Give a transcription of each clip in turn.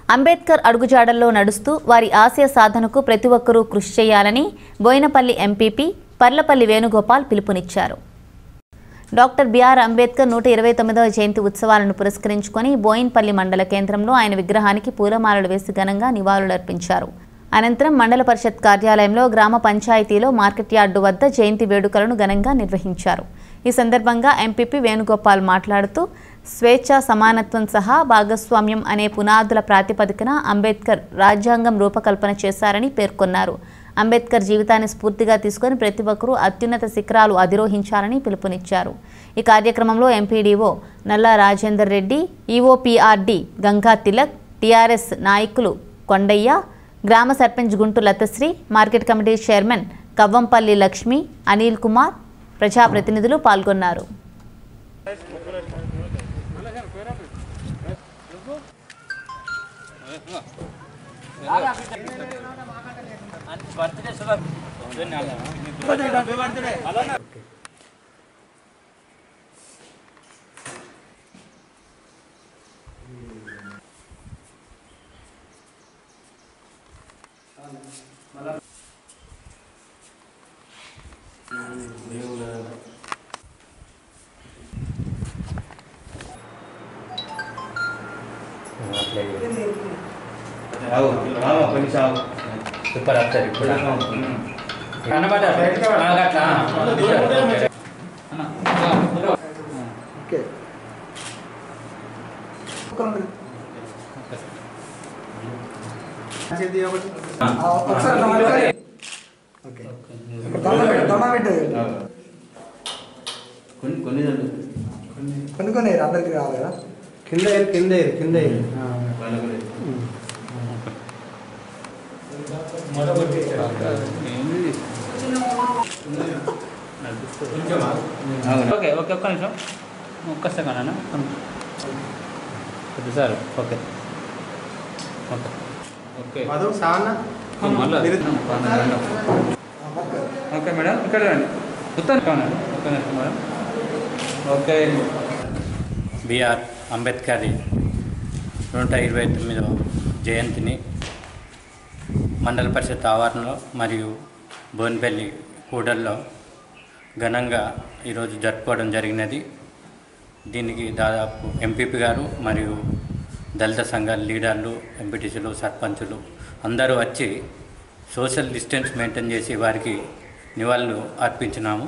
అంబేద్కర్ అడుగుజాడల్లో నడుస్తూ వారి ఆశయ సాధనకు ప్రతి ఒక్కరూ కృషి చేయాలని బోయినపల్లి ఎంపీపీ పర్లపల్లి వేణుగోపాల్ పిలుపునిచ్చారు డాక్టర్ బిఆర్ అంబేద్కర్ నూట ఇరవై తొమ్మిదవ జయంతి ఉత్సవాలను పురస్కరించుకొని బోయిన్పల్లి మండల కేంద్రంలో ఆయన విగ్రహానికి పూలమాలలు వేసి ఘనంగా నివాళులర్పించారు అనంతరం మండల పరిషత్ కార్యాలయంలో గ్రామ పంచాయతీలో మార్కెట్ యార్డు వద్ద జయంతి వేడుకలను ఘనంగా నిర్వహించారు ఈ సందర్భంగా ఎంపీపీ వేణుగోపాల్ మాట్లాడుతూ స్వేచ్ఛ సమానత్వం సహా భాగస్వామ్యం అనే పునాదుల ప్రాతిపదికన అంబేద్కర్ రాజ్యాంగం రూపకల్పన చేశారని పేర్కొన్నారు అంబేద్కర్ జీవితాన్ని స్ఫూర్తిగా తీసుకొని ప్రతి ఒక్కరూ అత్యున్నత శిఖరాలు అధిరోహించాలని పిలుపునిచ్చారు ఈ కార్యక్రమంలో MPDO Nalla Rajender Reddy EOPRD Ganga Tilak TRS నాయకులు కొండయ్య గ్రామ sarpanch Guntu Lathasri market committee chairman Kavvampalli Lakshmi Anil Kumar ప్రజాప్రతినిధులు పాల్గొన్నారు సూపర్ వస్తుంది ఇప్పుడు అన్నమాట అట్లా ఓకే ఒకసారి అట్లా పట్టుకొని. ఓకే ఇప్పుడు దండం పెట్టు దండం పెట్టు కొన్ని కొన్ని కొన్ని కొన్ని అందరికి రావాలి కదా కింద ఏరు, కింద ఏరు, కింద ఏరు. ఓకే ఓకే ఒక్క నిమిషం ఒక్క సెకండ్ అన్న కొద్ది sir okay okay okay Madhu సావన్న మళ్ళీ ఓకే మేడం ఇక్కడ రండి ఉత్తరం కావాలి ఒక్క నిమిషం మేడం ఓకే బిఆర్ అంబేద్కర్ నూట ఇరవై తొమ్మిదవ జయంతిని మండల పరిషత్ ఆవరణలో మరియు బోన్పల్లి కూడల్లో ఘనంగా ఈరోజు జరుపుకోవడం జరిగినది దీనికి దాదాపు ఎంపీపీ గారు మరియు దళిత సంఘాల లీడర్లు ఎంపీటీసీలు సర్పంచులు అందరూ వచ్చి సోషల్ డిస్టెన్స్ మెయింటైన్ చేసి వారికి నివాళులు అర్పించినాము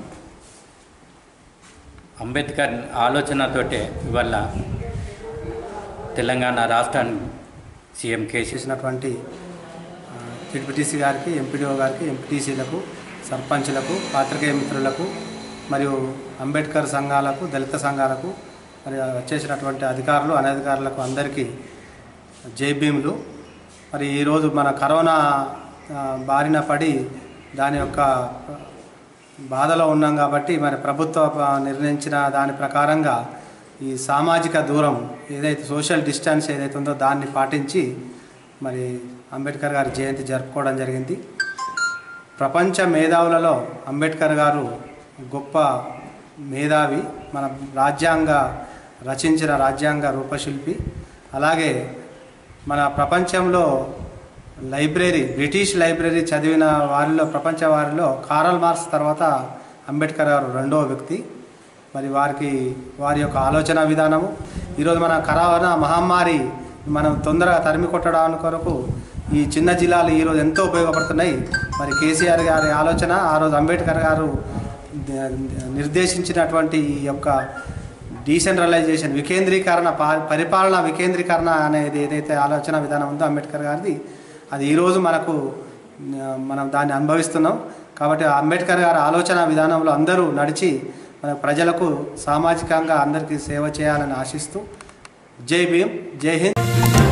అంబేద్కర్ ఆలోచనతోటే ఇవాళ తెలంగాణ రాష్ట్రాన్ని సీఎం కేసీ చేసినటువంటి టిపిటిసి గారికి ఎంపీడీఓ గారికి ఎంపీటీసీలకు సర్పంచ్లకు పాత్రికేయ మిత్రులకు మరియు అంబేద్కర్ సంఘాలకు దళిత సంఘాలకు మరి వచ్చేసినటువంటి అధికారులు అనధికారులకు అందరికీ జై భీములు మరి ఈరోజు మన కరోనా ఆ, బారిన పడి దాని యొక్క బాధలో ఉన్నాం కాబట్టి మరి ప్రభుత్వ ప- నిర్ణయించిన దాని ప్రకారంగా ఈ సామాజిక దూరం ఏదైతే సోషల్ డిస్టెన్స్ ఏదైతే ఉందో దాన్ని పాటించి మరి అంబేద్కర్ గారి జయంతి జరుపుకోవడం జరిగింది ప్రపంచ మేధావులలో అంబేద్కర్ గారు గొప్ప మేధావి మన రాజ్యాంగ రచించిన రాజ్యాంగ రూపశిల్పి అలాగే మన ప్రపంచంలో లైబ్రరీ బ్రిటిష్ లైబ్రరీ చదివిన వారిలో ప్రపంచ వారిలో కారల్ మార్క్స్ తర్వాత అంబేద్కర్ గారు రెండవ వ్యక్తి మరి వారికి వారి యొక్క ఆలోచన విధానము ఈరోజు మన కరోనా మహమ్మారి మనం తొందరగా తరిమి కొట్టడానికి కొరకు ఈ చిన్న జిల్లాలు ఈరోజు ఎంతో ఉపయోగపడుతున్నాయి మరి కేసీఆర్ గారి ఆలోచన ఆ రోజు అంబేద్కర్ గారు ద- నిర్దేశించినటువంటి ఈ యొక్క డీసెంట్రలైజేషన్ వికేంద్రీకరణ పా- పరిపాలన వికేంద్రీకరణ అనేది ఏదైతే ఆలోచన విధానం ఉందో అంబేద్కర్ గారిది అది ఈరోజు మనకు ఆ, మనం దాన్ని అనుభవిస్తున్నాం కాబట్టి ఆ అంబేద్కర్ గారి ఆలోచన విధానంలో అందరూ నడిచి మన ప్రజలకు సామాజికంగా అందరికీ సేవ చేయాలని ఆశిస్తూ జై భీమ్ జై హింద్